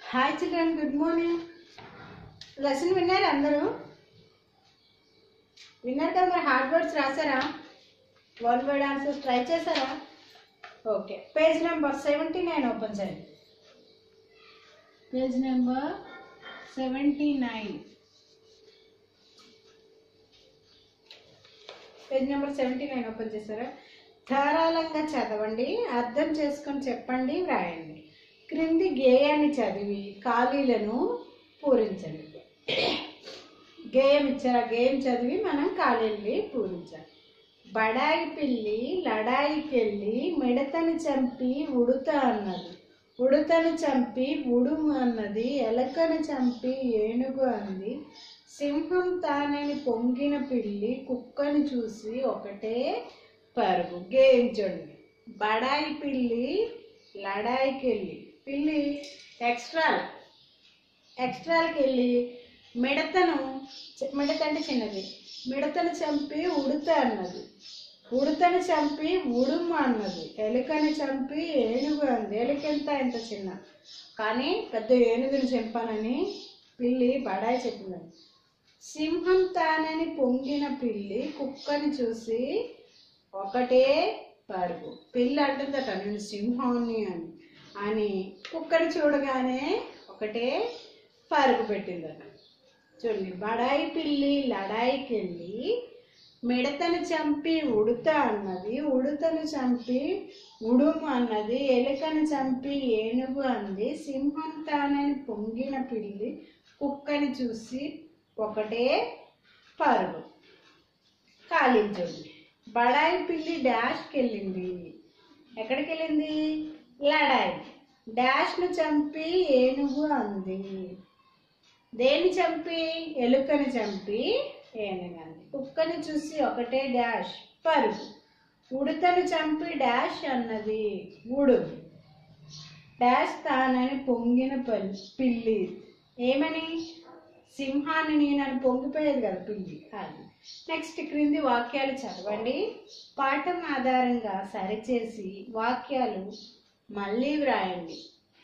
Hi children good morning lesson విన్నారు అందరూ విన్నారు కదా మరి హార్డ్ వర్డ్స్ రాసారా వన్ వర్డ్ ఆన్సర్స్ ట్రై చేశారా okay page number seventy nine open చేయండి page number seventy nine page number seventy nine open చేశారా ధారాళంగా చదవండి అర్థం చేసుకొని చెప్పండి వ్రాయండి క్రింది గేయాన్ని చదివి ఖాళీలను పూరించండి గేయం ఇచ్చారు ఆ గేయం చదివి మనం ఖాళీల్ని పూరించాలి బడాయి పిల్లి లడాయికెళ్ళి మిడతని చంపి ఉడుత అన్నది ఉడుతను చంపి ఉడుము అన్నది ఎలకను చంపి ఏనుగు అంది సింహం తానని పొంగిన పిల్లి కుక్కని చూసి ఒకటే పరుగు గేయించండి బడాయి పిల్లి లడాయికెళ్ళి పిల్లి ఎక్స్ట్రా ఎక్స్ట్రాలకి వెళ్ళి మిడతను చి- మిడత అంటే చిన్నది మిడతను చంపి ఉడుత అన్నది ఉడుతను చంపి ఉడుము అన్నది ఎలుకని చంపి ఏనుగు అంది ఎలుక ఎంత ఎంత చిన్న కానీ పెద్ద ఏనుగుని చంపానని పిల్లి బడాయి చెప్పిందని సింహం తానని పొంగిన పిల్లి కుక్కని చూసి ఒకటే పరుగు పిల్లి అంటుందట నేను సింహాన్ని అని అని కుక్కని చూడగానే ఒకటే పరుగు పెట్టిందట చూడండి బడాయి పిల్లి లడాయికి వెళ్ళి మిడతను చంపి ఉడుత అన్నది ఉడుతను చంపి ఉడుము అన్నది ఎలుకను చంపి ఏనుగు అంది సింహం తానని పొంగిన పిల్లి కుక్కని చూసి ఒకటే పరుగు కాలించండి బడాయి పిల్లి డాష్కి వెళ్ళింది ఎక్కడికి వెళ్ళింది లడాయి డాష్ను చంపి ఏనుగు అంది దేన్ని చంపి ఎలుకని చంపి ఏనుగు అంది కుక్కని చూసి ఒకటే డాష్ పరుగు ఉడతను చంపి డాష్ అన్నది ఉడు డాష్ తానని పొంగిన పల్- పిల్లి ఏమని సింహాన్ని నేను పొంగిపోయేది కదా పిల్లి అది నెక్స్ట్ క్రింది వాక్యాలు చదవండి పాఠం ఆధారంగా సరిచేసి వాక్యాలు మళ్ళీ వ్రాయండి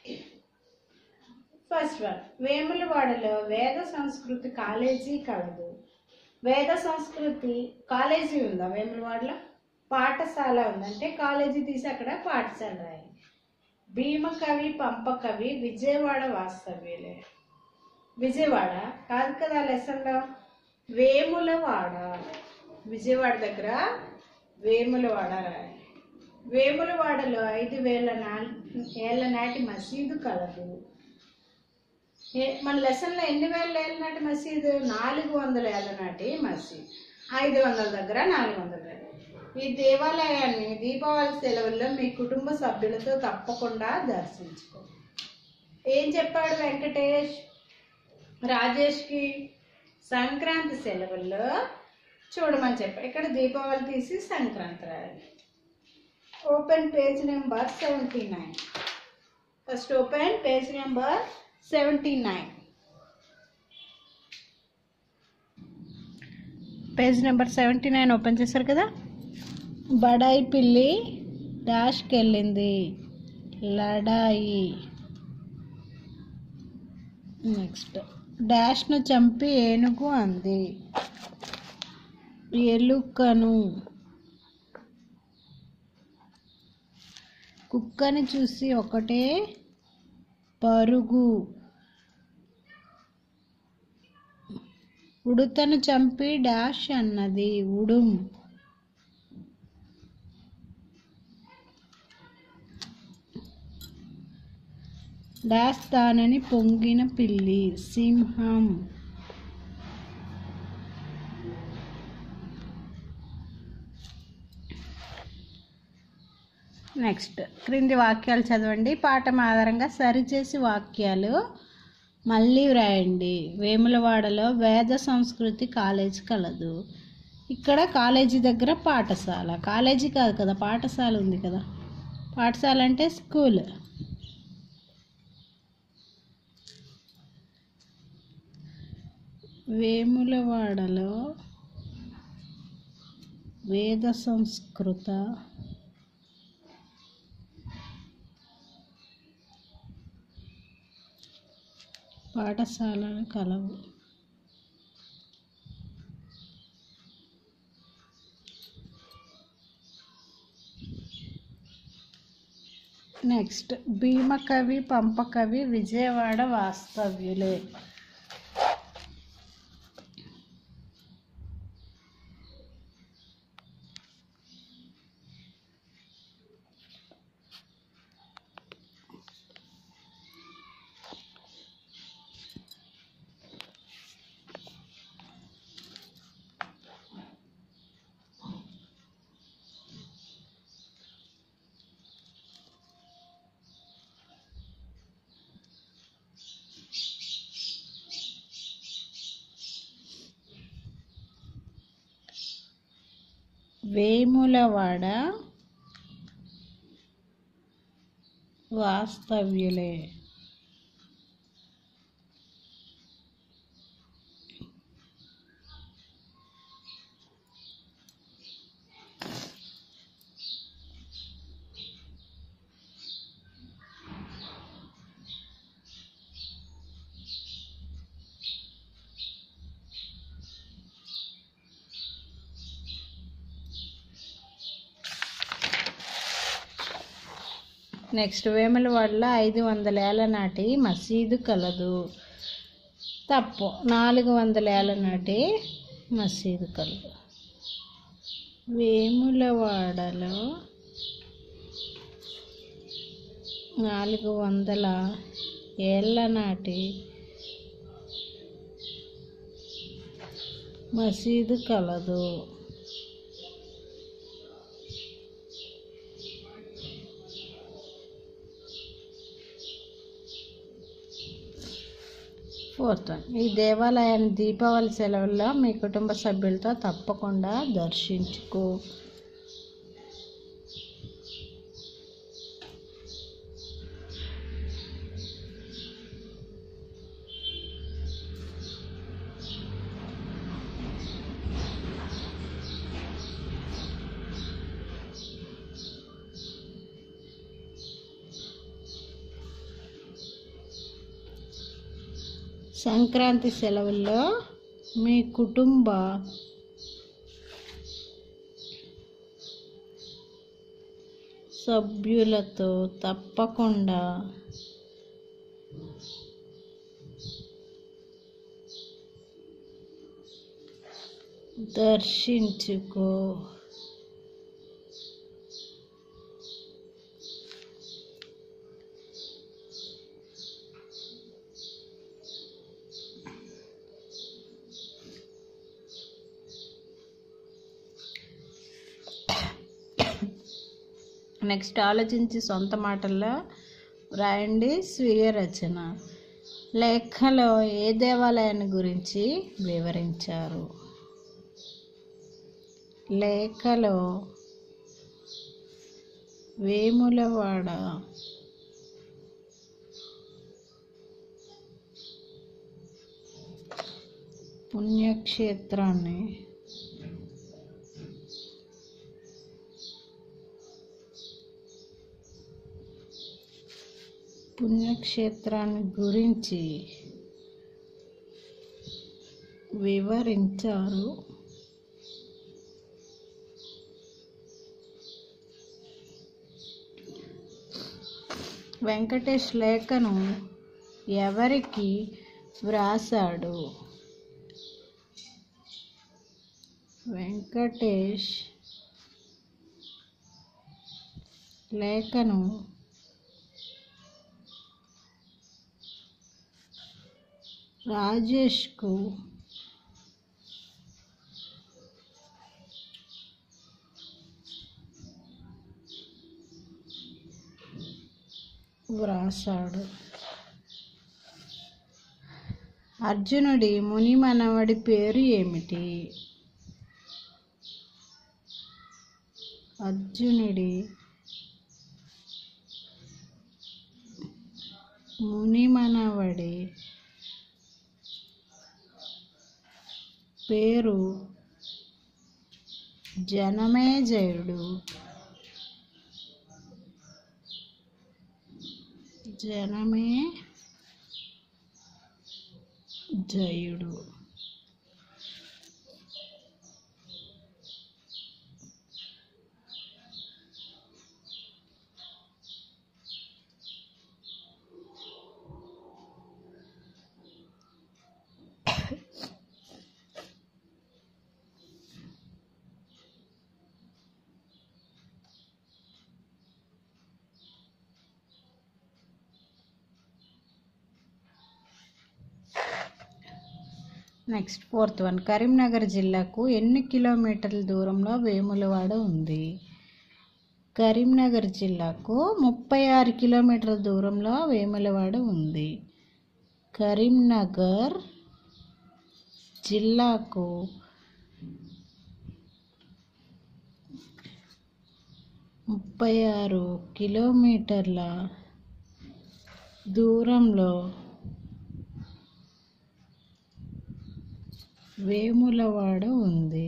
ఫస్ట్ వన్ వేములవాడలో వేద సంస్కృతి కాలేజీ కలదు వేద సంస్కృతి కాలేజీ ఉందా వేములవాడలో పాఠశాల ఉందంటే కాలేజీ తీసి అక్కడ పాఠశాల రాయాలి భీమకవి పంపకవి విజయవాడ వాస్తవ్యులే విజయవాడ కాదు కదా లెసన్లో వేములవాడ విజయవాడ దగ్గర వేములవాడ రాయాలి వేములవాడలో ఐదు వేల నాల్- ఏళ్ల నాటి మసీదు కలదు ఏ- మన లెసన్లో ఎన్ని వేల ఏళ్ళ నాటి మసీదు నాలుగు వందల ఏళ్ళ నాటి మసీదు ఐదు వందల దగ్గర నాలుగు వందల ఏళ్ళ. ఈ దేవాలయాన్ని దీపావళి సెలవుల్లో మీ కుటుంబ సభ్యులతో తప్పకుండా దర్శించుకో ఏం చెప్పాడు వెంకటేష్ రాజేష్కి సంక్రాంతి సెలవుల్లో చూడమని చెప్పాడు ఇక్కడ దీపావళి తీసి సంక్రాంతి రాయాలి open page number seventy nine first open page number seventy nine page number seventy nine open చేశారు కదా బడాయి పిల్లి డాష్కి వెళ్ళింది లడాయి నెక్స్ట్ డాష్ను చంపి ఏనుగు అంది ఎలుకను కుక్కని చూసి ఒకటే పరుగు ఉడుతను చంపి డాష్ అన్నది ఉడుం డాష్ తానని పొంగిన పిల్లి సింహం నెక్స్ట్ క్రింది వాక్యాలు చదవండి పాఠం ఆధారంగా సరిచేసి వాక్యాలు మళ్ళీ వ్రాయండి వేములవాడలో వేద సంస్కృతి కాలేజ్ కలదు ఇక్కడ కాలేజీ దగ్గర పాఠశాల కాలేజీ కాదు కదా పాఠశాల ఉంది కదా పాఠశాల అంటే స్కూల్ వేములవాడలో వేద సంస్కృత పాఠశాలలు కలవు నెక్స్ట్ భీమకవి పంపకవి విజయవాడ వాస్తవ్యులే వేములవాడ వాస్తవ్యులే నెక్స్ట్ వేములవాడలో ఐదు వందల ఏళ్ళ నాటి మసీదు కలదు తప్పు నాలుగు వందల ఏళ్ళ నాటి మసీదు కలదు వేములవాడలో నాలుగు వందల ఏళ్ళ నాటి మసీదు కలదు ఫోర్త్ వన్ ఈ దేవాలయాన్ని దీపావళి సెలవుల్లో మీ కుటుంబ సభ్యులతో తప్పకుండా దర్శించుకో సంక్రాంతి సెలవుల్లో మీ కుటుంబ సభ్యులతో తప్పకుండా దర్శించుకో నెక్స్ట్ ఆలోచించి సొంత మాటల్లో రాయండి స్వీయ రచన లేఖలో ఏ దేవాలయాన్ని గురించి వివరించారు లేఖలో వేములవాడ పుణ్యక్షేత్రాన్ని పుణ్యక్షేత్రాన్ని గురించి వివరించారు వెంకటేష్ లేఖను ఎవరికి వ్రాసాడు వెంకటేష్ లేఖను రాజేష్కు వ్రాసాడు అర్జునుడి ముని మనవడి పేరు ఏమిటి అర్జునుడి ముని మనవడి పేరు జనమేజయుడు జనమే జయుడు నెక్స్ట్ ఫోర్త్ వన్ కరీంనగర్ జిల్లాకు ఎన్ని కిలోమీటర్ల దూరంలో వేములవాడ ఉంది కరీంనగర్ జిల్లాకు ముప్పై ఆరు కిలోమీటర్ల దూరంలో వేములవాడ ఉంది కరీంనగర్ జిల్లాకు ముప్పై ఆరు కిలోమీటర్ల దూరంలో వేములవాడ ఉంది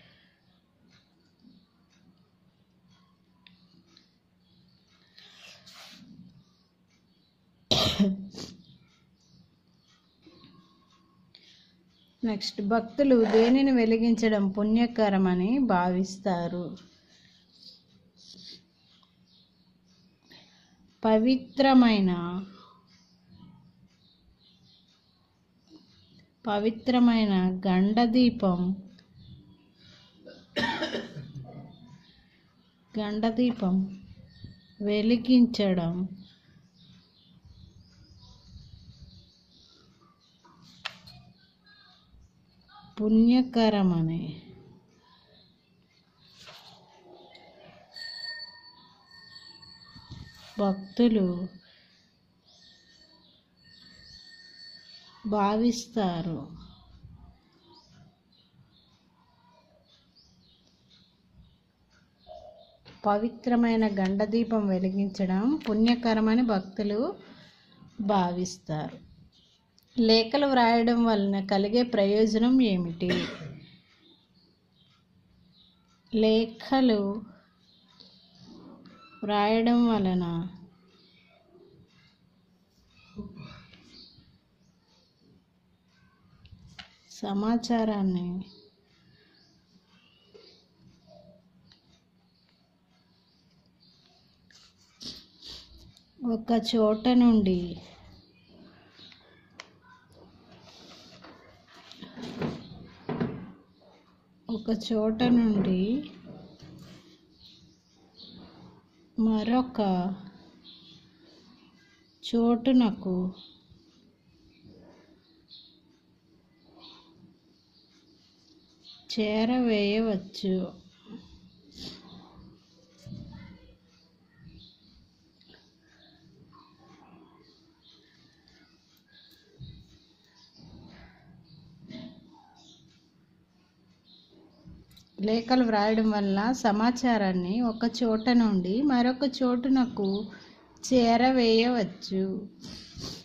నెక్స్ట్ భక్తులు దేనిని వెలిగించడం పుణ్యకరమని భావిస్తారు పవిత్రమైన పవిత్రమైన గండదీపం గండదీపం వెలిగించడం పుణ్యకరమని భక్తులు భావిస్తారు పవిత్రమైన గండదీపం వెలిగించడం పుణ్యకరమని భక్తులు భావిస్తారు లేఖలు వ్రాయడం వలన కలిగే ప్రయోజనం ఏమిటి లేఖలు వ్రాయడం వలన సమాచారాన్ని ఒక చోట నుండి ఒక చోట నుండి మరొక చోటునకు చేరవేయవచ్చు లేఖలు వ్రాయడం వల్ల సమాచారాన్ని ఒక చోట నుండి మరొక చోటునకు చేరవేయవచ్చు